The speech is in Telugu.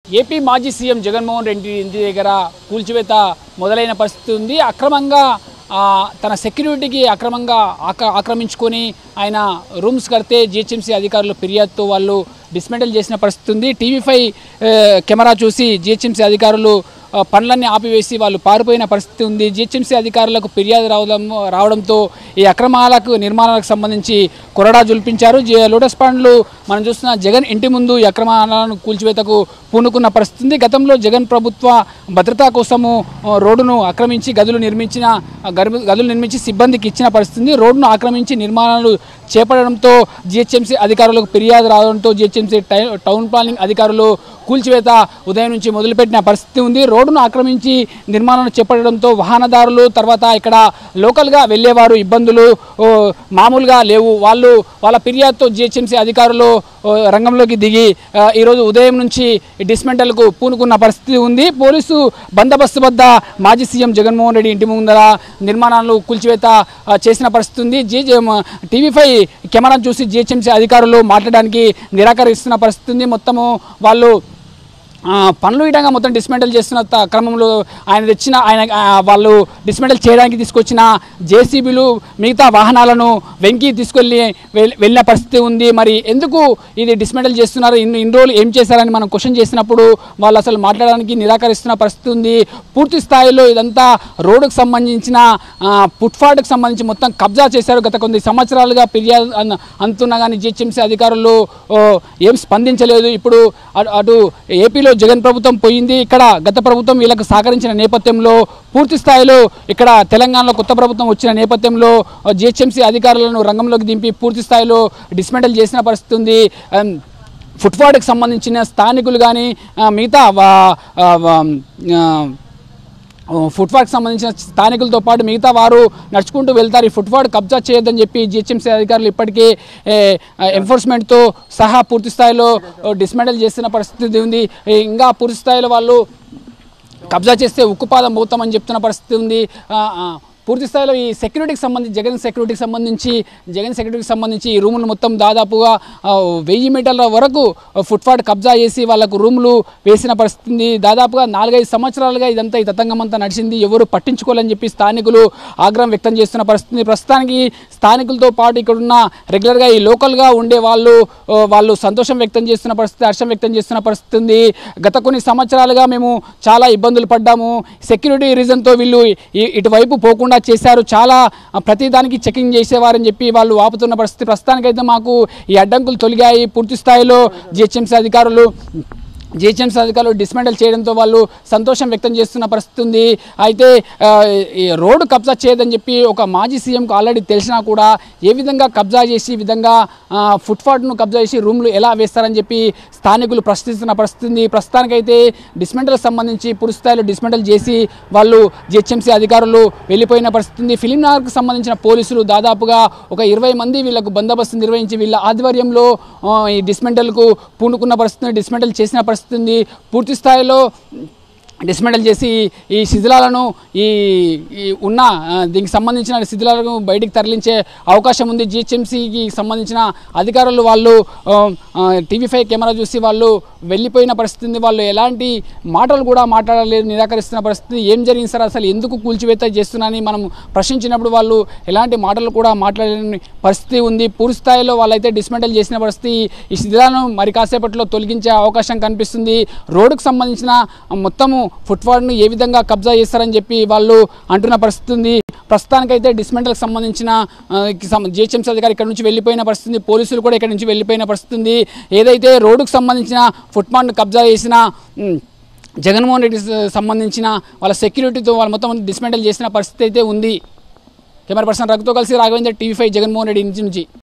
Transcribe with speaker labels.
Speaker 1: ఏపీ మాజీ సీఎం జగన్మోహన్ రెడ్డి ఇంటి దగ్గర కూల్చివేత మొదలైన పరిస్థితి ఉంది అక్రమంగా ఆ, తన సెక్యూరిటీకి అక్రమంగా ఆక ఆక్రమించుకొని ఆయన రూమ్స్ కడితే జిహెచ్ఎంసీ అధికారులు ఫిర్యాదుతో వాళ్ళు డిస్మెంటల్ చేసిన పరిస్థితి ఉంది టీవీ ఫైవ్ కెమెరా చూసి జిహెచ్ఎంసీ అధికారులు ఆ, పనులన్నీ ఆపివేసి వాళ్ళు పారిపోయిన పరిస్థితి ఉంది జిహెచ్ఎంసీ అధికారులకు ఫిర్యాదు రావడం రావడంతో ఈ అక్రమాలకు నిర్మాణాలకు సంబంధించి కొరడా జుల్పించారు జే- లోటస్ పాండ్లు మనం చూస్తున్న జగన్ ఇంటి ముందు ఈ అక్రమాలను కూల్చివేతకు పూనుకున్న పరిస్థితి ఉంది గతంలో జగన్ ప్రభుత్వ భద్రతా కోసము ఆ, రోడ్డును ఆక్రమించి గదులు నిర్మించిన ఆ, గర్భ- గదులు నిర్మించి సిబ్బందికి ఇచ్చిన పరిస్థితి ఉంది రోడ్డును ఆక్రమించి నిర్మాణాలు చేపట్టడంతో జిహెచ్ఎంసీ అధికారులకు ఫిర్యాదు రావడంతో జిహెచ్ఎంసీ టై- టౌన్ ప్లానింగ్ అధికారులు కూల్చివేత ఉదయం నుంచి మొదలుపెట్టిన పరిస్థితి ఉంది రోడ్డును ఆక్రమించి నిర్మాణాలు చేపట్టడంతో వాహనదారులు తర్వాత ఇక్కడ లోకల్గా వెళ్ళేవారు ఇబ్బందులు ఓ, మామూలుగా లేవు వాళ్ళు వాళ్ళ ఫిర్యాదుతో జిహెచ్ఎంసీ అధికారులు ఓ, రంగంలోకి దిగి ఆ, ఈరోజు ఉదయం నుంచి డిస్మెంటల్కు పూనుకున్న పరిస్థితి ఉంది పోలీసు బందోబస్తు వద్ద మాజీ సీఎం జగన్మోహన్ రెడ్డి ఇంటి ముందర నిర్మాణాలు కూల్చివేత ఆ, చేసిన పరిస్థితి ఉంది జీ టీవీ ఫైవ్ కెమెరా చూసి జిహెచ్ఎంసీ అధికారులు మాట్లాడడానికి నిరాకరిస్తున్న పరిస్థితి ఉంది మొత్తము వాళ్ళు ఆ, పనులు ఇటంగా మొత్తం డిస్మెంటల్ చేస్తున్న త- క్రమంలో ఆయన తెచ్చిన ఆయన ఆ, వాళ్ళు డిస్మెంటల్ చేయడానికి తీసుకొచ్చిన జేసీబీలు మిగతా వాహనాలను వెంకి తీసుకెళ్ళి వెల్- వెళ్ళిన పరిస్థితి ఉంది మరి ఎందుకు ఇది డిస్మెంటల్ చేస్తున్నారు ఇన్ని ఇన్ని రోజులు ఏం చేశారని మనం క్వశ్చన్ చేసినప్పుడు వాళ్ళు అసలు మాట్లాడడానికి నిరాకరిస్తున్న పరిస్థితి ఉంది పూర్తి స్థాయిలో ఇదంతా రోడ్డుకు సంబంధించిన ఫుట్పాత్కి సంబంధించి మొత్తం కబ్జా చేశారు గత కొన్ని సంవత్సరాలుగా ఫిర్యాదు అన్- అందుతున్నా కానీ జిహెచ్ఎంసీ అధికారులు ఓ, ఏం స్పందించలేదు ఇప్పుడు అటు- అటు ఏపీలో జగన్ ప్రభుత్వం పోయింది ఇక్కడ గత ప్రభుత్వం వీళ్ళకు సహకరించిన నేపథ్యంలో పూర్తి స్థాయిలో ఇక్కడ తెలంగాణలో కొత్త ప్రభుత్వం వచ్చిన నేపథ్యంలో జిహెచ్ఎంసీ అధికారులను రంగంలోకి దింపి పూర్తి స్థాయిలో డిస్మెంటల్ చేసిన పరిస్థితి ఉంది అం, ఫుట్పాత్కి సంబంధించిన స్థానికులు కానీ మిగతా వా- ఆ, వా- ఆ, ఫుట్పాత్కి సంబంధించిన స్థానికులతో పాటు మిగతా వారు నడుచుకుంటూ వెళ్తారు ఈ ఫుట్పాత్ కబ్జా చేయొద్దని చెప్పి జిహెచ్ఎంసీ అధికారులు ఇప్పటికే ఎన్ఫోర్స్మెంట్తో సహా పూర్తి స్థాయిలో డిస్మెంటల్ చేస్తున్న పరిస్థితి ఉంది ఏ, ఇంకా పూర్తి స్థాయిలో వాళ్ళు కబ్జా చేస్తే ఉక్కుపాదం పోతామని చెప్తున్న పరిస్థితి ఉంది ఆ, ఆ, పూర్తి స్థాయిలో ఈ సెక్యూరిటీకి సంబంధించి జగన్ సెక్యూరిటీకి సంబంధించి జగన్ సెక్యూరిటీకి సంబంధించి ఈ రూములు మొత్తం దాదాపుగా ఆ, వెయ్యి మీటర్ల వరకు ఫుట్పాత్ కబ్జా చేసి వాళ్ళకు రూములు వేసిన పరిస్థితి ఉంది దాదాపుగా నాలుగైదు సంవత్సరాలుగా ఇదంతా ఈ తతంగం అంతా నడిచింది ఎవరు పట్టించుకోవాలని చెప్పి స్థానికులు ఆగ్రహం వ్యక్తం చేస్తున్న పరిస్థితి ఉంది. ప్రస్తుతానికి స్థానికులతో పాటు ఇక్కడున్న రెగ్యులర్గా ఈ లోకల్గా ఉండే వాళ్ళు ఆ, వాళ్ళు సంతోషం వ్యక్తం చేస్తున్న పరిస్థితి హర్షం వ్యక్తం చేస్తున్న పరిస్థితి ఉంది గత కొన్ని సంవత్సరాలుగా మేము చాలా ఇబ్బందులు పడ్డాము సెక్యూరిటీ రీజన్తో వీళ్ళు ఈ- ఇటువైపు పోకుండా చేశారు చాలా ఆ, ప్రతిదానికి చెకింగ్ చేసేవారని చెప్పి వాళ్ళు ఆపుతున్న పరిస్థితి ప్రస్తుతానికైతే మాకు ఈ అడ్డంకులు తొలగాయి పూర్తి స్థాయిలో జిహెచ్ఎంసీ అధికారులు జిహెచ్ఎంసీ అధికారులు డిస్మెంటల్ చేయడంతో వాళ్ళు సంతోషం వ్యక్తం చేస్తున్న పరిస్థితి ఉంది అయితే ఆ, ఈ రోడ్డు కబ్జా చేయదని చెప్పి ఒక మాజీ సీఎంకు ఆల్రెడీ తెలిసినా కూడా ఏ విధంగా కబ్జా చేసి ఈ విధంగా ఆ, ఫుట్పాత్ను కబ్జా చేసి రూమ్లు ఎలా వేస్తారని చెప్పి స్థానికులు ప్రశ్నిస్తున్న పరిస్థితి ఉంది ప్రస్తుతానికైతే డిస్మెంటల్కి సంబంధించి పూర్తి స్థాయిలో డిస్మెంటల్ చేసి వాళ్ళు జిహెచ్ఎంసీ అధికారులు వెళ్ళిపోయిన పరిస్థితి ఉంది ఫిలిం నగర్కి సంబంధించిన పోలీసులు దాదాపుగా ఒక ఇరవై మంది వీళ్ళకు బందోబస్తు నిర్వహించి వీళ్ళ ఆధ్వర్యంలో ఆ, ఈ డిస్మెంటల్కు పూనుకున్న పరిస్థితి డిస్మెంటల్ చేసిన పరిస్థితి ఉంది పూర్తి స్థాయిలో డిస్మెంటల్ చేసి ఈ శిథిలాలను ఈ ఈ ఉన్న ఆ, దీనికి సంబంధించిన శిథిలాలను బయటికి తరలించే అవకాశం ఉంది జిహెచ్ఎంసీకి సంబంధించిన అధికారులు వాళ్ళు టీవీ ఫైవ్ కెమెరా చూసి వాళ్ళు వెళ్ళిపోయిన పరిస్థితి ఉంది వాళ్ళు ఎలాంటి మాటలు కూడా మాట్లాడలేదు నిరాకరిస్తున్న పరిస్థితి ఏం జరిగింది సార్ అసలు ఎందుకు కూల్చివేత చేస్తున్నారని మనం ప్రశ్నించినప్పుడు వాళ్ళు ఎలాంటి మాటలు కూడా మాట్లాడలేని పరిస్థితి ఉంది పూర్తి స్థాయిలో వాళ్ళైతే డిస్మెంటల్ చేసిన పరిస్థితి ఈ శిథిలాలను మరి కాసేపట్లో తొలగించే అవకాశం కనిపిస్తుంది రోడ్డుకు సంబంధించిన మొత్తము ఫుట్పాత్ను ఏ విధంగా కబ్జా చేస్తారని చెప్పి వాళ్ళు అంటున్న పరిస్థితి ఉంది ప్రస్తుతానికైతే డిస్మెంటల్కి సంబంధించిన జిహెచ్ఎంసీ అధికారి ఇక్కడ నుంచి వెళ్ళిపోయిన పరిస్థితి ఉంది. పోలీసులు కూడా ఇక్కడ నుంచి వెళ్ళిపోయిన పరిస్థితి ఉంది ఏదైతే రోడ్డుకు సంబంధించిన ఫుట్పాత్ను కబ్జా చేసిన ఉమ్, జగన్మోహన్ రెడ్డి సంబంధించిన వాళ్ళ సెక్యూరిటీతో వాళ్ళు మొత్తం డిస్మెంటల్ చేసిన పరిస్థితి అయితే ఉంది కెమెరా పర్సన్ రఘుతో కలిసి రాఘవేంద్ర టీవీ ఫైవ్ జగన్మోహన్ రెడ్డి ఇంటి నుంచి